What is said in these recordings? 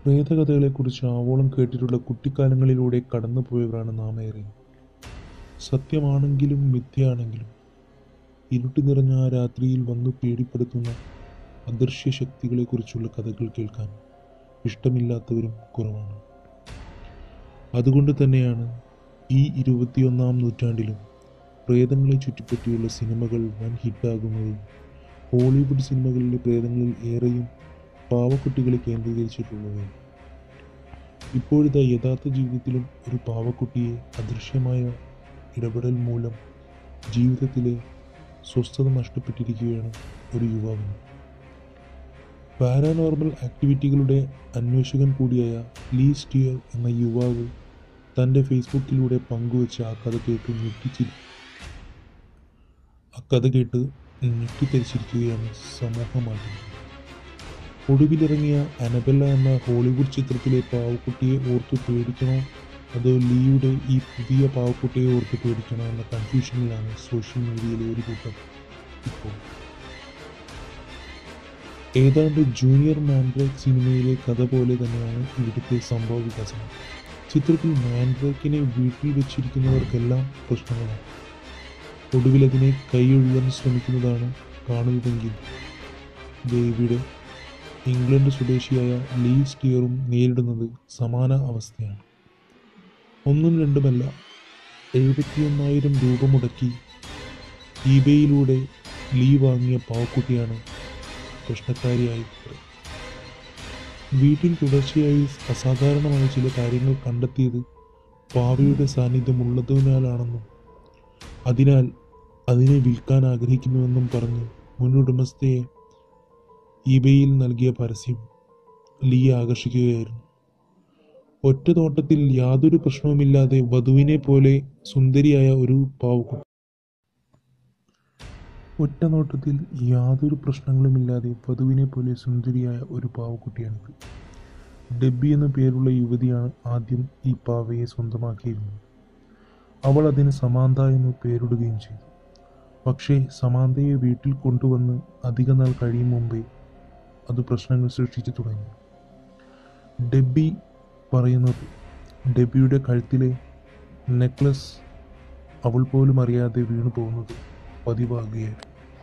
പ്രേതകഥകളെക്കുറിച്ച് ആവോളം കേട്ടിട്ടുള്ള കുട്ടിക്കാലങ്ങളിലൂടെ കടന്നുപോയവരാണ് നാം ഏറെ സത്യമാണെങ്കിലും മിഥ്യയാണെങ്കിലും ഇരുട്ടി നിറഞ്ഞ ആ രാത്രിയിൽ വന്നു പേടിപ്പെടുത്തുന്ന അദൃശ്യ ശക്തികളെക്കുറിച്ചുള്ള കഥകൾ കേൾക്കാൻ ഇഷ്ടമില്ലാത്തവരും കുറവാണ് അതുകൊണ്ട് തന്നെയാണ് ഈ ഇരുപത്തിയൊന്നാം നൂറ്റാണ്ടിലും പ്രേതങ്ങളെ ചുറ്റിപ്പറ്റിയുള്ള സിനിമകൾ വൻ ഹിറ്റാകുന്നതും ഹോളിവുഡ് സിനിമകളിലെ പ്രേതങ്ങളിൽ ഏറെയും പാവക്കുട്ടികളെ കേന്ദ്രീകരിച്ചിട്ടുള്ളത് ഇപ്പോഴിതാ യഥാർത്ഥ ജീവിതത്തിലും ഒരു പാവക്കുട്ടിയെ അദൃശ്യമായ ഇടപെടൽ മൂലം ജീവിതത്തിലെ സ്വസ്ഥത നഷ്ടപ്പെട്ടിരിക്കുകയാണ് ഒരു യുവാവിന് പാരാനോർമൽ ആക്ടിവിറ്റികളുടെ അന്വേഷകൻ കൂടിയായ ലീ സ്റ്റിയർ എന്ന യുവാവ് തൻ്റെ ഫേസ്ബുക്കിലൂടെ പങ്കുവച്ച ആ കഥ കേട്ട് ഞെട്ടിച്ചിരി ആ കഥ കേട്ട് ഞെട്ടിത്തരിച്ചിരിക്കുകയാണ് സമൂഹ മാധ്യമം ഒടുവിലിറങ്ങിയ അനബെല്ല എന്ന ഹോളിവുഡ് ചിത്രത്തിലെ പാവക്കുട്ടിയെ ഓർത്ത് പേടിക്കണോ അതോ ലീയുടെ ഈ പുതിയ പാവക്കുട്ടിയെ ഓർത്ത് പേടിക്കണോ എന്ന കൺഫ്യൂഷനിലാണ് സോഷ്യൽ മീഡിയയിലെ ഒരു കൂട്ടം ഇപ്പോൾ ഏതാണ്ട് ജൂനിയർ മാൻഡ്രേക്ക് സിനിമയിലെ കഥ പോലെ തന്നെയാണ് ഇവിടുത്തെ സംഭവ വികാസങ്ങൾ ചിത്രത്തിൽ മാൻഡ്രേക്കിനെ വീട്ടിൽ വെച്ചിരിക്കുന്നവർക്കെല്ലാം പ്രശ്നങ്ങളാണ് ഒടുവിൽ അതിനെ കൈയൊഴിയാൻ ശ്രമിക്കുന്നതാണ് കാണുന്നതെങ്കിൽ ദേവിയുടെ ഇംഗ്ലണ്ട് സ്വദേശിയായ ലീ സ്റ്റിയറും നേരിടുന്നത് സമാന അവസ്ഥയാണ് ഒന്നും രണ്ടുമല്ല എഴുപത്തിയൊന്നായിരം രൂപ മുടക്കി ഈബേയിലൂടെ ലീ വാങ്ങിയ പാവക്കുട്ടിയാണ് പ്രശ്നക്കാരിയായി വീട്ടിൽ തുടർച്ചയായി അസാധാരണമായ ചില കാര്യങ്ങൾ കണ്ടെത്തിയത് പാവയുടെ സാന്നിധ്യം ഉള്ളതിനാലാണെന്നും അതിനാൽ അതിനെ വിൽക്കാൻ ആഗ്രഹിക്കുന്നുവെന്നും പറഞ്ഞ് മുൻ ഉടമസ്ഥയെ ഇബയിൽ നൽകിയ പരസ്യം ലീയെ ആകർഷിക്കുകയായിരുന്നു ഒറ്റ നോട്ടത്തിൽ യാതൊരു പ്രശ്നവുമില്ലാതെ വധുവിനെ പോലെ സുന്ദരിയായ ഒരു പാവക്കുട്ടി ഒറ്റ നോട്ടത്തിൽ യാതൊരു പ്രശ്നങ്ങളുമില്ലാതെ വധുവിനെ പോലെ സുന്ദരിയായ ഒരു പാവക്കുട്ടിയാണിത് ഡെബി എന്ന പേരുള്ള യുവതിയാണ് ആദ്യം ഈ പാവയെ സ്വന്തമാക്കിയിരുന്നത് അവൾ അതിന് സമാന്ത എന്ന് പേരിടുകയും ചെയ്തു പക്ഷേ സമാന്തയെ വീട്ടിൽ കൊണ്ടുവന്ന് അധിക നാൾ കഴിയും മുമ്പേ അത് പ്രശ്നങ്ങൾ സൃഷ്ടിച്ചു തുടങ്ങി ഡെബി പറയുന്നത് ഡെബിയുടെ കഴുത്തിലെ നെക്ലസ് അവൾ പോലും അറിയാതെ വീണു പോകുന്നത് പതിവാകുകയായിരുന്നു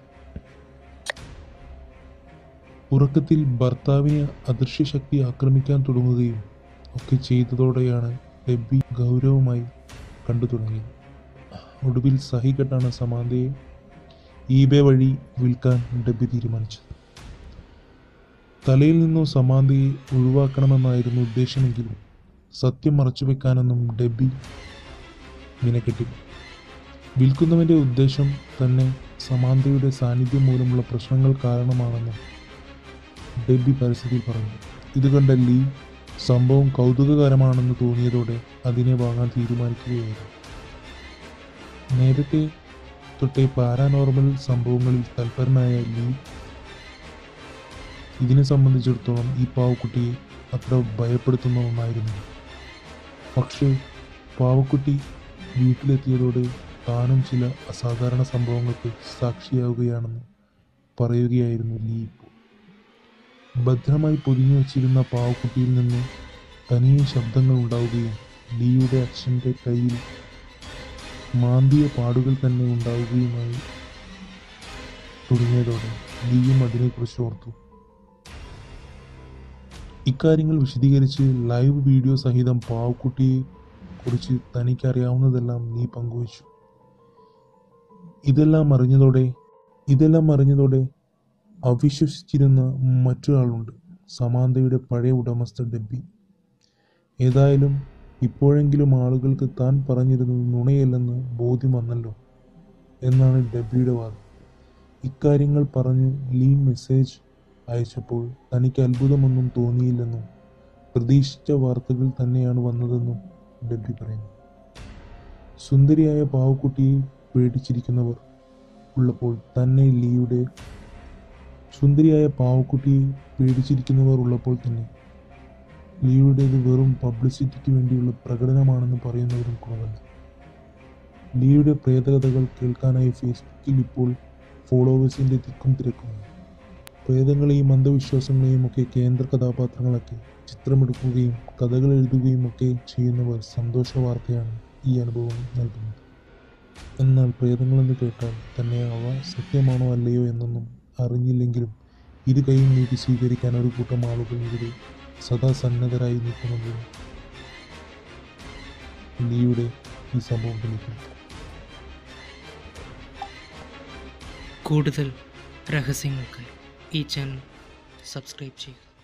ഉറക്കത്തിൽ ഭർത്താവിനെ അദൃശ്യ ശക്തി ആക്രമിക്കാൻ തുടങ്ങുകയും ഒക്കെ ചെയ്തതോടെയാണ് ഡെബി ഗൗരവമായി കണ്ടു തുടങ്ങിയത് ഒടുവിൽ സഹികെട്ടാണ് സമാന്തയെ ഈബേ വഴി വിൽക്കാൻ ഡെബി തീരുമാനിച്ചത് തലയിൽ നിന്നും സമാന്തയെ ഒഴിവാക്കണമെന്നായിരുന്നു ഉദ്ദേശമെങ്കിലും സത്യം മറച്ചുവെക്കാനൊന്നും ഡെബി മിനക്കെട്ടില്ല വിൽക്കുന്നവന്റെ ഉദ്ദേശം തന്നെ സമാന്തയുടെ സാന്നിധ്യം മൂലമുള്ള പ്രശ്നങ്ങൾ കാരണമാണെന്നും ഡെബി പരസ്യത്തിൽ പറഞ്ഞു ഇത് കണ്ട ലീ സംഭവം കൗതുകകരമാണെന്ന് തോന്നിയതോടെ അതിനെ വാങ്ങാൻ തീരുമാനിക്കുകയായിരുന്നു നേരത്തെ തൊട്ടേ പാരാനോർമൽ സംഭവങ്ങളിൽ തൽപരനായ ലീ ഇതിനെ സംബന്ധിച്ചിടത്തോളം ഈ പാവക്കുട്ടിയെ അത്ര ഭയപ്പെടുത്തുന്ന ഒന്നായിരുന്നു പക്ഷേ പാവക്കുട്ടി വീട്ടിലെത്തിയതോടെ താനും ചില അസാധാരണ സംഭവങ്ങൾക്ക് സാക്ഷിയാവുകയാണെന്ന് പറയുകയായിരുന്നു ലീ ഇപ്പോൾ ഭദ്രമായി പൊതിഞ്ഞു വച്ചിരുന്ന പാവക്കുട്ടിയിൽ നിന്ന് തനിയെ ശബ്ദങ്ങൾ ഉണ്ടാവുകയും ലീയുടെ അച്ഛൻ്റെ കയ്യിൽ മാന്തിയ പാടുകൾ തന്നെ ഉണ്ടാവുകയുമായി തുടങ്ങിയതോടെ ലീയും അതിനെക്കുറിച്ച് ഓർത്തു ഇക്കാര്യങ്ങൾ വിശദീകരിച്ച് ലൈവ് വീഡിയോ സഹിതം പാവക്കുട്ടിയെ കുറിച്ച് തനിക്കറിയാവുന്നതെല്ലാം നീ പങ്കുവച്ചു ഇതെല്ലാം അറിഞ്ഞതോടെ ഇതെല്ലാം അറിഞ്ഞതോടെ അവിശ്വസിച്ചിരുന്ന മറ്റൊരാളുണ്ട് സമാന്തയുടെ പഴയ ഉടമസ്ഥ ഡെബി ഏതായാലും ഇപ്പോഴെങ്കിലും ആളുകൾക്ക് താൻ പറഞ്ഞിരുന്നത് നുണയല്ലെന്ന് ബോധ്യം വന്നല്ലോ എന്നാണ് ഡെബിയുടെ വാദം ഇക്കാര്യങ്ങൾ പറഞ്ഞ് ലീ മെസ്സേജ് അയച്ചപ്പോൾ തനിക്ക് അത്ഭുതമൊന്നും തോന്നിയില്ലെന്നും പ്രതീക്ഷിച്ച വാർത്തകൾ തന്നെയാണ് വന്നതെന്നും ഡെബി പറയുന്നു സുന്ദരിയായ പാവക്കുട്ടിയെ പേടിച്ചിരിക്കുന്നവർ ഉള്ളപ്പോൾ തന്നെ ലീയുടെ സുന്ദരിയായ പാവക്കുട്ടിയെ പേടിച്ചിരിക്കുന്നവർ ഉള്ളപ്പോൾ തന്നെ ലീയുടേത് വെറും പബ്ലിസിറ്റിക്ക് വേണ്ടിയുള്ള പ്രകടനമാണെന്ന് പറയുന്നവരും കുറവല്ല ലീയുടെ പ്രേതകഥകൾ കേൾക്കാനായി ഫേസ്ബുക്കിൽ ഇപ്പോൾ ഫോളോവേഴ്സിന്റെ തിക്കും തിരക്കുമാണ് പ്രേതങ്ങളെയും അന്ധവിശ്വാസങ്ങളെയും ഒക്കെ കേന്ദ്ര കഥാപാത്രങ്ങളാക്കി ചിത്രമെടുക്കുകയും കഥകൾ എഴുതുകയും ഒക്കെ ചെയ്യുന്നവർ സന്തോഷ വാർത്തയാണ് ഈ അനുഭവം നൽകുന്നത് എന്നാൽ പ്രേതങ്ങളെന്ന് കേട്ടാൽ തന്നെ അവ സത്യമാണോ അല്ലയോ എന്നൊന്നും അറിഞ്ഞില്ലെങ്കിലും ഇരു കൈയും നീട്ടി സ്വീകരിക്കാൻ ഒരു കൂട്ടം ആളുകൾ ഇവിടെ സദാ സന്നദ്ധരായി നിൽക്കുന്നത് ലീയുടെ ഈ സംഭവം തെളിയിക്കുന്നു കൂടുതൽ രഹസ്യങ്ങൾക്കായി ഈ ചാനൽ സബ്സ്ക്രൈബ് ചെയ്യുക